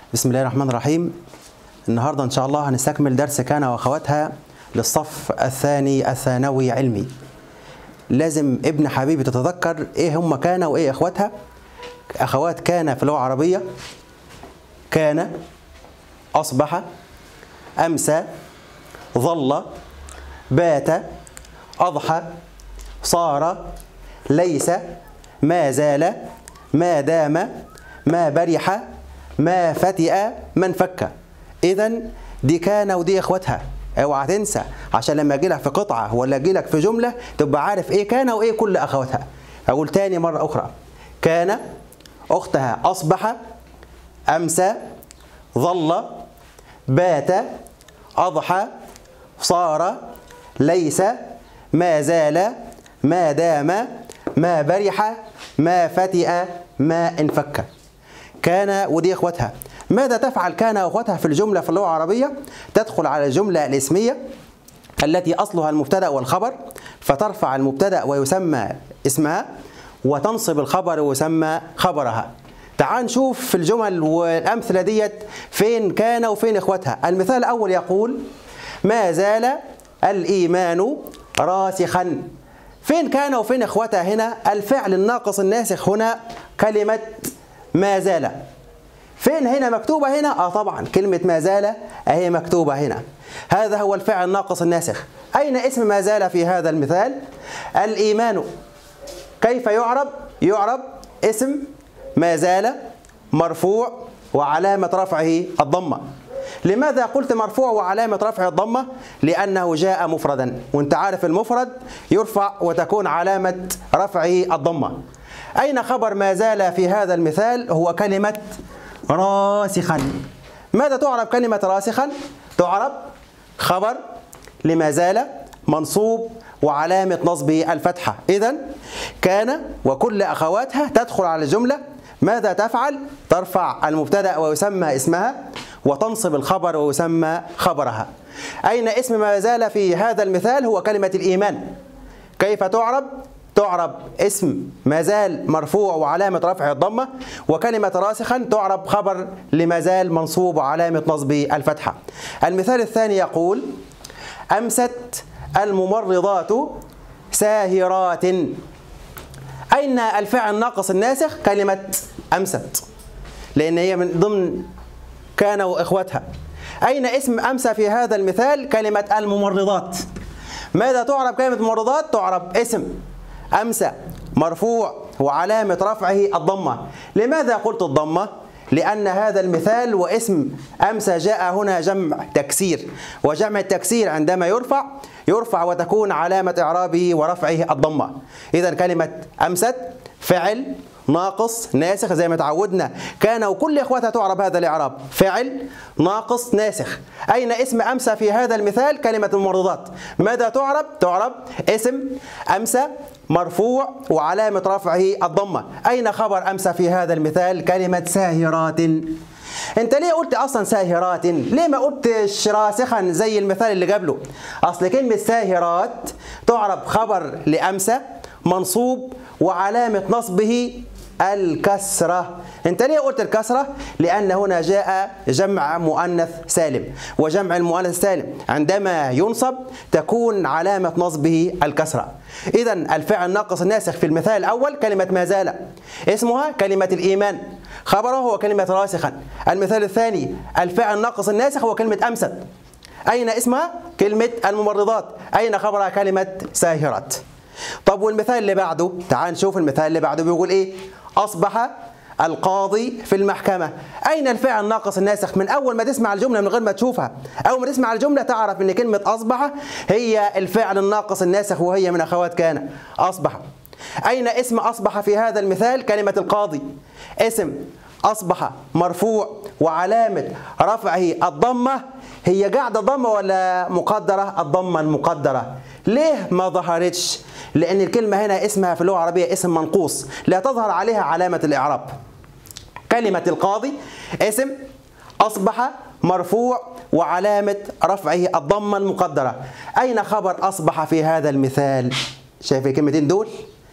بسم الله الرحمن الرحيم النهارده ان شاء الله هنستكمل درس كان واخواتها للصف الثاني الثانوي علمي لازم ابن حبيبي تتذكر ايه هم كان وايه اخواتها اخوات كان في اللغه العربيه كان اصبح امسى ظل بات اضحى صار ليس ما زال ما دام ما برح ما فتئ من فك اذا دي كان ودي اخواتها اوعى تنسى عشان لما اجي لك في قطعه ولا اجي لك في جمله تبقى عارف ايه كان وايه كل اخواتها اقول تاني مره اخرى كان اختها اصبح امسى ظل بات اضحى صار ليس ما زال ما دام ما برح ما فتئ ما انفك كان ودي اخواتها ماذا تفعل كان اخواتها في الجمله في اللغه العربيه تدخل على الجمله الاسميه التي اصلها المبتدا والخبر فترفع المبتدا ويسمى اسمها وتنصب الخبر ويسمى خبرها تعال نشوف في الجمل والامثله ديت فين كان وفين اخواتها المثال الاول يقول ما زال الايمان راسخا فين كان وفين اخواتها هنا الفعل الناقص الناسخ هنا كلمه ما زال فين هنا مكتوبة هنا؟ آه طبعا كلمة ما زال أهي مكتوبة هنا هذا هو الفعل الناقص الناسخ أين اسم ما زال في هذا المثال؟ الإيمان كيف يعرب؟ يعرب اسم ما زال مرفوع وعلامة رفعه الضمة لماذا قلت مرفوع وعلامة رفعه الضمة؟ لأنه جاء مفردا وانت عارف المفرد يرفع وتكون علامة رفعه الضمة أين خبر ما زال في هذا المثال؟ هو كلمة راسخا ماذا تعرب كلمة راسخا؟ تعرب خبر لما زال منصوب وعلامة نصبه الفتحة إذا كان وكل أخواتها تدخل على الجملة ماذا تفعل؟ ترفع المبتدأ ويسمى اسمها وتنصب الخبر ويسمى خبرها أين اسم ما زال في هذا المثال هو كلمة الإيمان كيف تعرب؟ تعرب اسم ما زال مرفوع وعلامة رفع الضمة وكلمة راسخا تعرب خبر لما زال منصوب وعلامة نصب الفتحة المثال الثاني يقول أمست الممرضات ساهرات أين الفعل الناقص الناسخ كلمة أمست لأن هي من ضمن كان وإخوتها أين اسم أمسى في هذا المثال كلمة الممرضات ماذا تعرب كلمة ممرضات تعرب اسم أمسى مرفوع وعلامة رفعه الضمة لماذا قلت الضمة؟ لأن هذا المثال واسم أمسى جاء هنا جمع تكسير وجمع التكسير عندما يرفع يرفع وتكون علامة إعرابه ورفعه الضمة إذا كلمة أمست فعل ناقص ناسخ زي ما تعودنا كان وكل اخواتها تعرب هذا الاعراب فعل ناقص ناسخ اين اسم امسى في هذا المثال كلمه الممرضات ماذا تعرب تعرب اسم امسى مرفوع وعلامه رفعه الضمه اين خبر امسى في هذا المثال كلمه ساهرات انت ليه قلت اصلا ساهرات ليه ما قلتش راسخا زي المثال اللي قبله اصل كلمه ساهرات تعرب خبر لامسى منصوب وعلامه نصبه الكسرة انت ليه قلت الكسرة لان هنا جاء جمع مؤنث سالم وجمع المؤنث السالم عندما ينصب تكون علامة نصبه الكسرة اذا الفعل الناقص الناسخ في المثال الاول كلمة ما زال اسمها كلمة الايمان خبره هو كلمة راسخا المثال الثاني الفعل الناقص الناسخ هو كلمة امست اين اسمها كلمة الممرضات اين خبرها كلمة ساهرات طب والمثال اللي بعده تعال نشوف المثال اللي بعده بيقول ايه اصبح القاضي في المحكمة أين الفعل الناقص الناسخ من أول ما تسمع الجملة من غير ما تشوفها أول ما تسمع الجملة تعرف أن كلمة أصبح هي الفعل الناقص الناسخ وهي من أخوات كان أصبح أين اسم أصبح في هذا المثال كلمة القاضي اسم أصبح مرفوع وعلامة رفعه الضمة هي قاعدة ضمة ولا مقدرة الضمة المقدرة ليه ما ظهرتش لأن الكلمة هنا اسمها في اللغة العربية اسم منقوص لا تظهر عليها علامة الإعراب كلمة القاضي اسم أصبح مرفوع وعلامة رفعه الضمة المقدرة أين خبر أصبح في هذا المثال شايف الكلمتين دول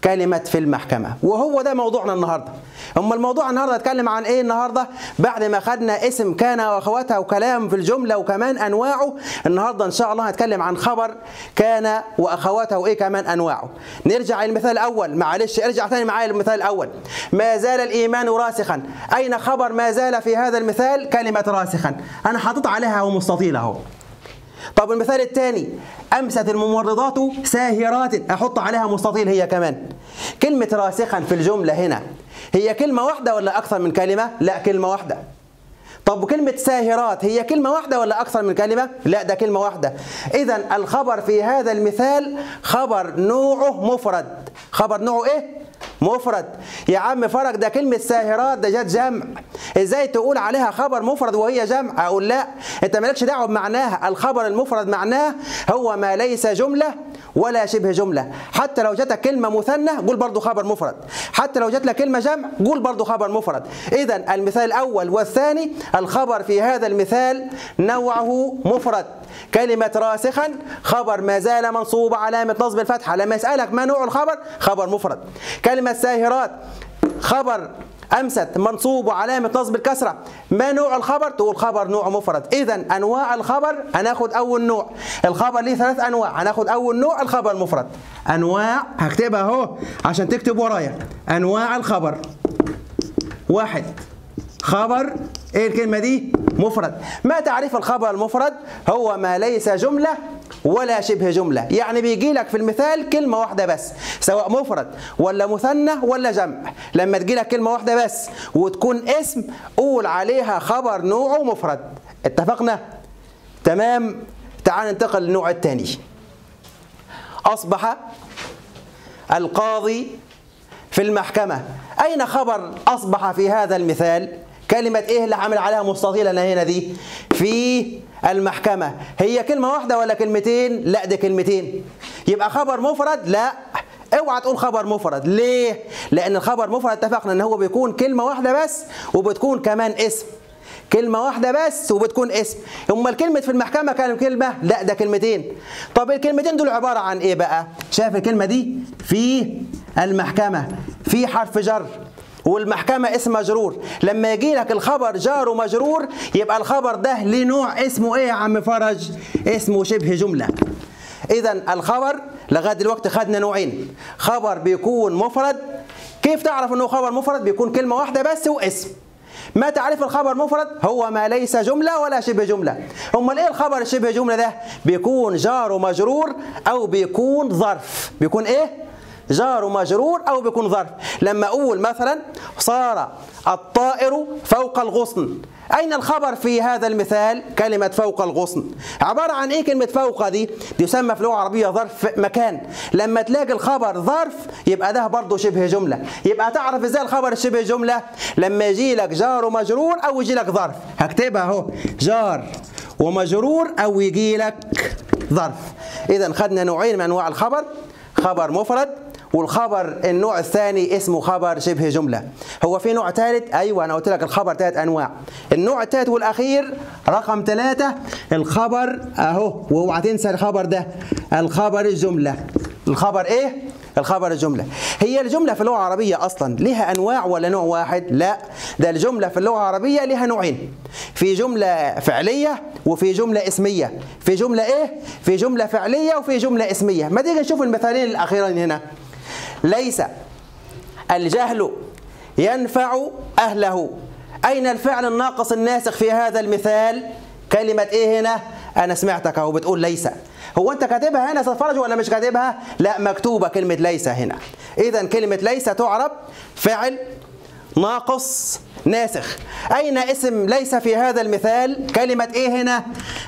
كلمة في المحكمة وهو ده موضوعنا النهاردة أما الموضوع النهاردة هتكلم عن إيه النهاردة بعد ما خدنا اسم كان وأخواتها وكلام في الجملة وكمان أنواعه النهاردة إن شاء الله هنتكلم عن خبر كان وأخواتها وإيه كمان أنواعه نرجع للمثال الأول معلش ارجع ثاني معايا للمثال الأول ما زال الإيمان راسخا أين خبر ما زال في هذا المثال كلمة راسخا أنا حاطط عليها ومستطيل أهو طب المثال الثاني أمست الممرضات ساهرات أحط عليها مستطيل هي كمان كلمة راسخا في الجملة هنا هي كلمة واحدة ولا أكثر من كلمة؟ لا كلمة واحدة طب كلمة ساهرات هي كلمة واحدة ولا أكثر من كلمة؟ لا ده كلمة واحدة إذا الخبر في هذا المثال خبر نوعه مفرد خبر نوعه إيه؟ مفرد يا عم فرج ده كلمة ساهرات ده جت جمع ازاي تقول عليها خبر مفرد وهي جمع اقول لا انت مالكش دعوه بمعناها الخبر المفرد معناه هو ما ليس جملة ولا شبه جملة حتى لو جاتك كلمة مثنى قول برضو خبر مفرد حتى لو جات لك كلمة جمع قول برضو خبر مفرد إذا المثال الأول والثاني الخبر في هذا المثال نوعه مفرد كلمة راسخا خبر ما زال منصوب علامة نصب الفتحة لما يسألك ما نوع الخبر خبر مفرد كلمة ساهرات خبر أمست منصوب وعلامة نصب الكسرة ما نوع الخبر تقول خبر نوع مفرد إذا أنواع الخبر هناخد أول نوع الخبر ليه ثلاث أنواع هناخد أول نوع الخبر المفرد أنواع هكتبها أهو عشان تكتب ورايا أنواع الخبر واحد خبر ايه الكلمة دي؟ مفرد ما تعريف الخبر المفرد؟ هو ما ليس جملة ولا شبه جملة يعني بيجي لك في المثال كلمة واحدة بس سواء مفرد ولا مثنى ولا جمع لما تجي لك كلمة واحدة بس وتكون اسم قول عليها خبر نوعه مفرد اتفقنا؟ تمام تعال ننتقل للنوع الثاني أصبح القاضي في المحكمة أين خبر أصبح في هذا المثال؟ كلمة إيه اللي عامل عليها مستطيل أنا هنا دي؟ في المحكمة هي كلمة واحدة ولا كلمتين؟ لا دي كلمتين يبقى خبر مفرد؟ لا اوعى تقول خبر مفرد ليه؟ لأن الخبر مفرد اتفقنا إن هو بيكون كلمة واحدة بس وبتكون كمان اسم كلمة واحدة بس وبتكون اسم امال كلمة في المحكمة كانت كلمة لا ده كلمتين طب الكلمتين دول عبارة عن ايه بقى شايف الكلمة دي في المحكمة في حرف جر والمحكمة اسم مجرور لما يجي لك الخبر جار ومجرور يبقى الخبر ده ليه نوع اسمه ايه يا عم فرج اسمه شبه جملة اذا الخبر لغايه دلوقتي خدنا نوعين خبر بيكون مفرد كيف تعرف انه خبر مفرد بيكون كلمة واحدة بس واسم ما تعريف الخبر مفرد هو ما ليس جملة ولا شبه جملة امال ايه الخبر الشبه جملة ده بيكون جار ومجرور او بيكون ظرف بيكون ايه جار ومجرور او بيكون ظرف لما اقول مثلا صار الطائر فوق الغصن أين الخبر في هذا المثال؟ كلمة فوق الغصن عبارة عن إيه كلمة فوق دي؟ دي يسمى في اللغة العربية ظرف مكان لما تلاقي الخبر ظرف يبقى ده برضه شبه جملة يبقى تعرف إزاي الخبر شبه جملة؟ لما يجي لك جار ومجرور أو يجي لك ظرف هكتبها أهو جار ومجرور أو يجي لك ظرف إذا خدنا نوعين من أنواع الخبر خبر مفرد والخبر النوع الثاني اسمه خبر شبه جملة هو في نوع ثالث أيوة أنا قلت لك الخبر ثلاث أنواع النوع الثالث والأخير رقم ثلاثة الخبر أهو واوعى تنسى الخبر ده الخبر الجملة الخبر إيه؟ الخبر الجملة هي الجملة في اللغة العربية أصلا لها أنواع ولا نوع واحد لا ده الجملة في اللغة العربية لها نوعين في جملة فعلية وفي جملة اسمية في جملة إيه؟ في جملة فعلية وفي جملة اسمية ما تيجي نشوف المثالين الأخيرين هنا ليس الجهل ينفع أهله أين الفعل الناقص الناسخ في هذا المثال كلمة إيه هنا أنا سمعتك أهو بتقول ليس هو أنت كاتبها هنا ستفرج ولا مش كاتبها لا مكتوبة كلمة ليس هنا إذا كلمة ليس تعرب فعل ناقص ناسخ أين اسم ليس في هذا المثال كلمة إيه هنا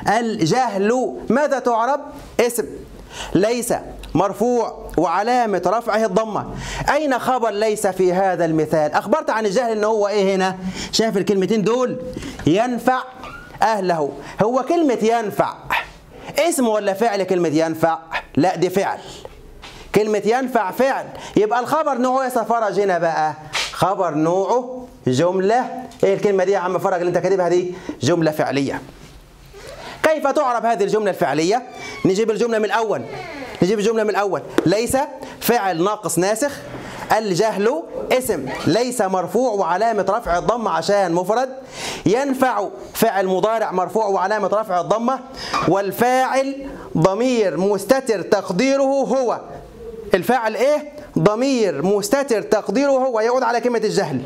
الجهل ماذا تعرب اسم ليس مرفوع وعلامة رفعه الضمة أين خبر ليس في هذا المثال أخبرت عن الجهل إن هو إيه هنا شايف الكلمتين دول ينفع أهله هو كلمة ينفع اسم ولا فعل كلمة ينفع لا دي فعل كلمة ينفع فعل يبقى الخبر نوعه يا فرج هنا بقى خبر نوعه جملة ايه الكلمة دي يا عم فرج اللي انت كاتبها دي جملة فعلية كيف تعرب هذه الجملة الفعلية نجيب الجملة من الأول نجيب الجملة من الأول ليس فعل ناقص ناسخ الجهل اسم ليس مرفوع وعلامة رفع الضمة عشان مفرد ينفع فعل مضارع مرفوع وعلامة رفع الضمة والفاعل ضمير مستتر تقديره هو الفاعل ايه ضمير مستتر تقديره هو يعود على كلمة الجهل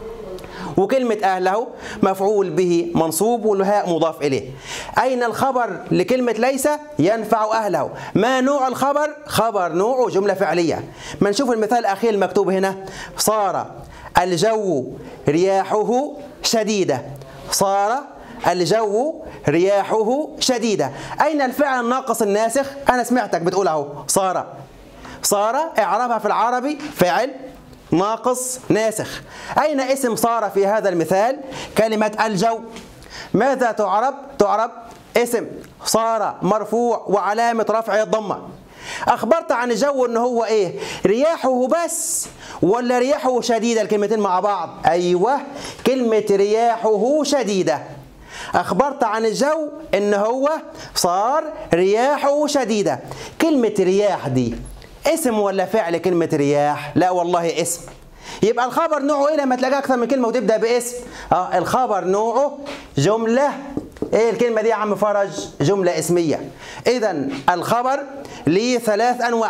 وكلمة أهله مفعول به منصوب والهاء مضاف إليه أين الخبر لكلمة ليس ينفع أهله ما نوع الخبر خبر نوعه جملة فعلية ما نشوف المثال الأخير المكتوب هنا صار الجو رياحه شديدة صار الجو رياحه شديدة أين الفعل الناقص الناسخ أنا سمعتك بتقول أهو صار صار إعرابها في العربي فعل ناقص ناسخ أين اسم صار في هذا المثال كلمة الجو ماذا تعرب تعرب اسم صار مرفوع وعلامة رفع الضمة أخبرت عن الجو إن هو إيه رياحه بس ولا رياحه شديدة الكلمتين مع بعض أيوة كلمة رياحه شديدة أخبرت عن الجو إن هو صار رياحه شديدة كلمة رياح دي اسم ولا فعل كلمة رياح؟ لا والله اسم. يبقى الخبر نوعه ايه لما تلاقي اكثر من كلمه وتبدا باسم؟ اه الخبر نوعه جمله ايه الكلمه دي يا عم فرج؟ جمله اسميه. اذا الخبر ليه ثلاث انواع.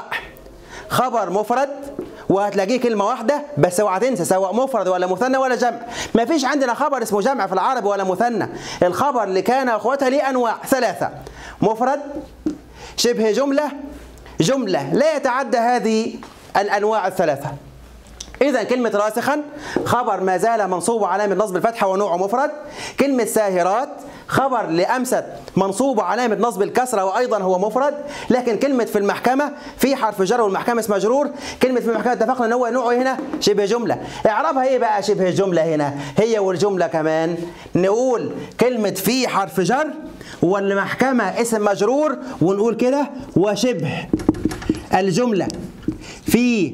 خبر مفرد وهتلاقيه كلمه واحده بس اوعى تنسى سواء مفرد ولا مثنى ولا جمع ما فيش عندنا خبر اسمه جمع في العربي ولا مثنى الخبر اللي كان اخواتها ليه انواع ثلاثه مفرد شبه جمله جملة لا يتعدى هذه الأنواع الثلاثة إذا كلمة راسخا خبر ما زال منصوب علامة نصب الفتحة ونوعه مفرد كلمة ساهرات خبر لأمست منصوب علامة نصب الكسرة وأيضا هو مفرد لكن كلمة في المحكمة في حرف جر والمحكمة اسم مجرور كلمة في المحكمة اتفقنا ان هو نوعه هنا شبه جملة اعرابها ايه بقى شبه جملة هنا هي والجملة كمان نقول كلمة في حرف جر والمحكمة اسم مجرور ونقول كده وشبه الجملة في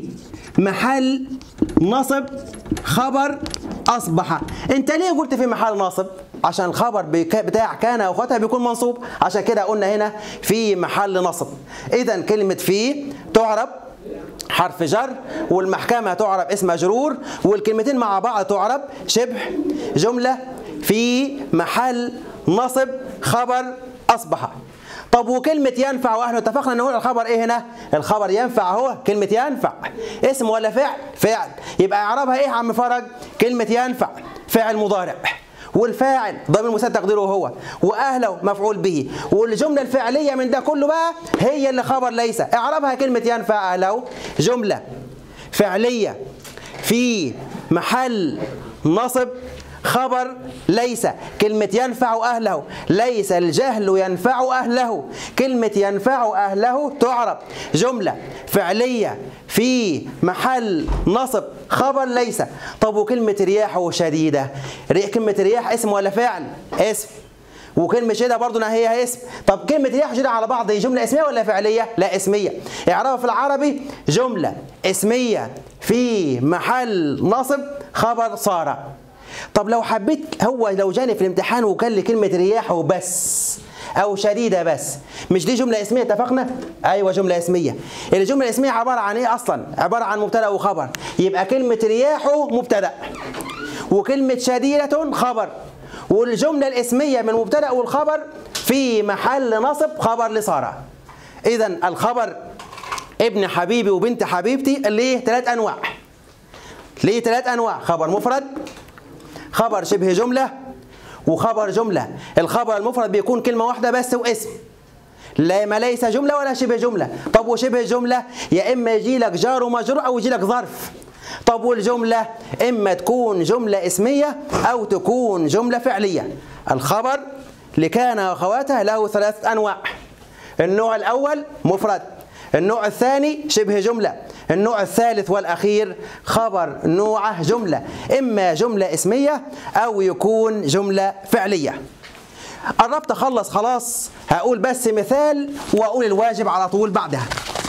محل نصب خبر أصبح أنت ليه قلت في محل نصب عشان الخبر بتاع كان واخواتها بيكون منصوب عشان كده قلنا هنا في محل نصب إذا كلمة في تعرب حرف جر والمحكمة تعرب اسم مجرور والكلمتين مع بعض تعرب شبه جملة في محل نصب خبر أصبح طب وكلمة ينفع واحنا اتفقنا نقول الخبر ايه هنا؟ الخبر ينفع هو كلمة ينفع اسم ولا فعل؟ فعل يبقى اعرابها ايه يا عم فرج؟ كلمة ينفع فعل مضارع والفاعل ضمير مساعد تقديره هو واهله مفعول به والجمله الفعليه من ده كله بقى هي اللي خبر ليس اعرابها كلمه ينفع اهله جمله فعليه في محل نصب خبر ليس كلمة ينفع أهله ليس الجهل ينفع أهله كلمة ينفع أهله تعرب جملة فعلية في محل نصب خبر ليس طب وكلمة رياحه شديدة كلمة رياح اسم ولا فعل اسم وكلمة شدة برضو هي اسم طب كلمة رياح شدة على بعض هي جملة اسمية ولا فعلية لا اسمية اعرفها في العربي جملة اسمية في محل نصب خبر صار طب لو حبيت هو لو جاني في الامتحان وكان لي كلمة رياح وبس أو شديدة بس مش دي جملة اسمية اتفقنا؟ أيوة جملة اسمية الجملة الاسمية عبارة عن إيه أصلا؟ عبارة عن مبتدأ وخبر يبقى كلمة رياحه مبتدأ وكلمة شديدة خبر والجملة الاسمية من المبتدأ والخبر في محل نصب خبر لصارة إذا الخبر ابن حبيبي وبنت حبيبتي اللي ثلاث أنواع ليه ثلاث أنواع خبر مفرد خبر شبه جملة وخبر جملة الخبر المفرد بيكون كلمة واحدة بس واسم لا ما ليس جملة ولا شبه جملة طب وشبه جملة يا إما يجي لك جار ومجرور أو يجي لك ظرف طب والجملة إما تكون جملة اسمية أو تكون جملة فعلية الخبر لكان أخواتها له ثلاث أنواع النوع الأول مفرد النوع الثاني شبه جملة النوع الثالث والأخير خبر نوعه جملة إما جملة اسمية أو يكون جملة فعلية قربت أخلص خلاص هقول بس مثال وأقول الواجب على طول بعدها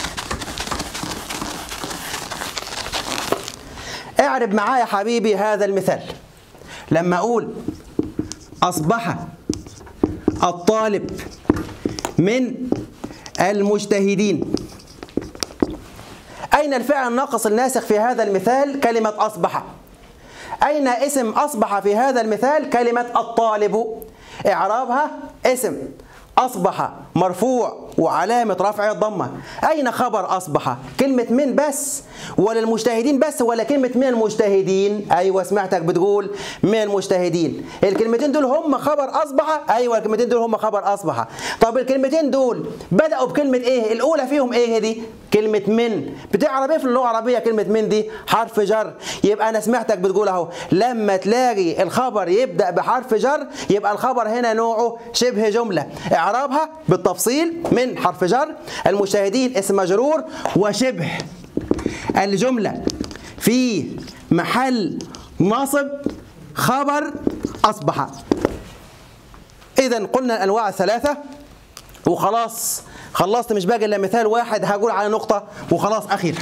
اعرب معايا حبيبي هذا المثال لما أقول أصبح الطالب من المجتهدين أين الفعل الناقص الناسخ في هذا المثال كلمة أصبح أين اسم أصبح في هذا المثال كلمة الطالب إعرابها اسم أصبح مرفوع وعلامة رفعه الضمة أين خبر أصبح كلمة من بس ولا المجتهدين بس ولا كلمة من المجتهدين أيوة سمعتك بتقول من المجتهدين الكلمتين دول هم خبر أصبح أيوة الكلمتين دول هم خبر أصبح طب الكلمتين دول بدأوا بكلمة إيه الأولى فيهم إيه دي كلمة من بتعرف إيه في اللغة العربية كلمة من دي حرف جر يبقى أنا سمعتك بتقول أهو لما تلاقي الخبر يبدأ بحرف جر يبقى الخبر هنا نوعه شبه جملة إعرابها بالتفصيل من حرف جر المشاهدين اسم مجرور وشبه الجملة في محل نصب خبر أصبح إذا قلنا الأنواع الثلاثة وخلاص خلصت مش باقي إلا مثال واحد هقول على نقطة وخلاص أخير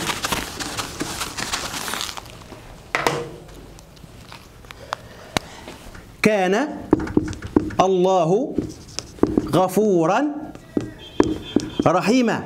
كان الله غفورا رحيما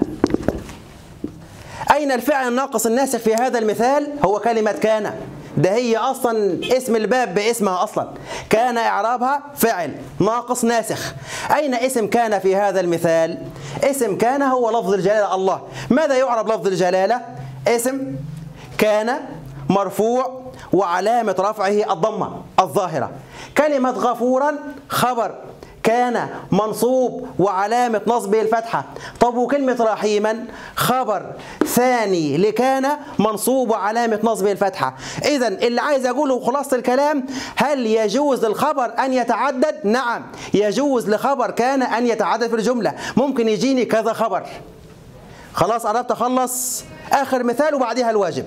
أين الفعل الناقص الناسخ في هذا المثال هو كلمة كان ده هي أصلا اسم الباب باسمها أصلا كان إعرابها فعل ناقص ناسخ أين اسم كان في هذا المثال اسم كان هو لفظ الجلالة الله ماذا يعرب لفظ الجلالة اسم كان مرفوع وعلامة رفعه الضمة الظاهرة كلمة غفورا خبر كان منصوب وعلامة نصبه الفتحة طب وكلمة رحيما خبر ثاني لكان منصوب وعلامة نصبه الفتحة إذا اللي عايز أقوله خلاصة الكلام هل يجوز للخبر أن يتعدد؟ نعم يجوز لخبر كان أن يتعدد في الجملة ممكن يجيني كذا خبر خلاص قربت أخلص آخر مثال وبعدها الواجب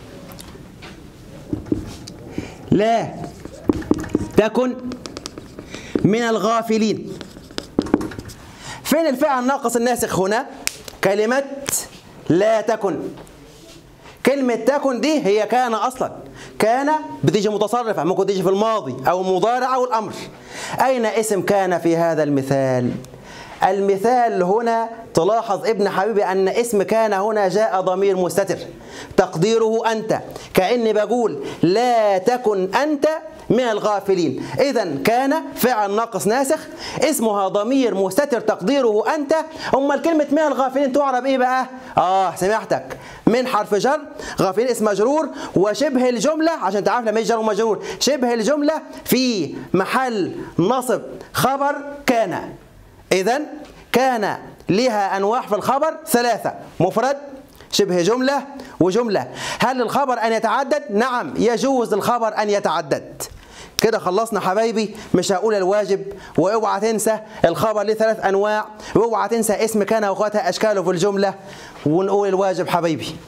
لا تكن من الغافلين فين الفعل الناقص الناسخ هنا كلمة لا تكن كلمة تكن دي هي كان أصلا كان بتيجي متصرفة ممكن تيجي في الماضي أو المضارع أو الأمر أين اسم كان في هذا المثال المثال هنا تلاحظ ابن حبيبي أن اسم كان هنا جاء ضمير مستتر تقديره أنت كأني بقول لا تكن أنت من الغافلين إذا كان فعل ناقص ناسخ اسمها ضمير مستتر تقديره أنت أما كلمة من الغافلين تعرب إيه بقى؟ آه سمعتك من حرف جر غافلين اسم مجرور وشبه الجملة عشان تعرف لما يجي جر ومجرور شبه الجملة في محل نصب خبر كان إذا كان لها أنواع في الخبر ثلاثة مفرد شبه جملة وجملة هل الخبر أن يتعدد؟ نعم يجوز الخبر أن يتعدد كده خلصنا حبايبي مش هقول الواجب واوعى تنسى الخبر ليه ثلاث انواع واوعى تنسى اسم كان واخواتها اشكاله في الجمله ونقول الواجب حبايبي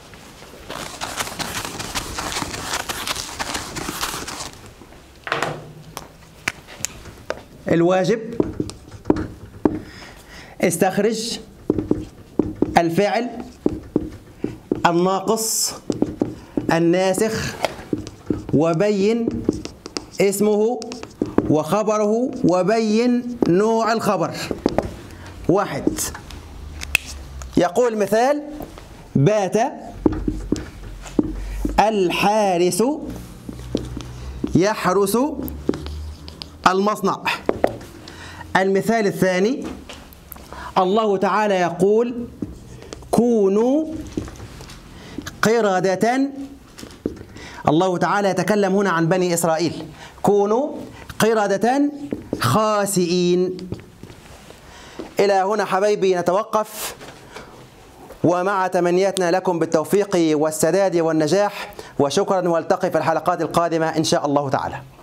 الواجب استخرج الفعل الناقص الناسخ وبين اسمه وخبره وبين نوع الخبر واحد يقول مثال بات الحارس يحرس المصنع المثال الثاني الله تعالى يقول كونوا قردة الله تعالى يتكلم هنا عن بني إسرائيل كونوا قردة خاسئين إلى هنا حبايبي نتوقف ومع تمنياتنا لكم بالتوفيق والسداد والنجاح وشكرا والتقي في الحلقات القادمة إن شاء الله تعالى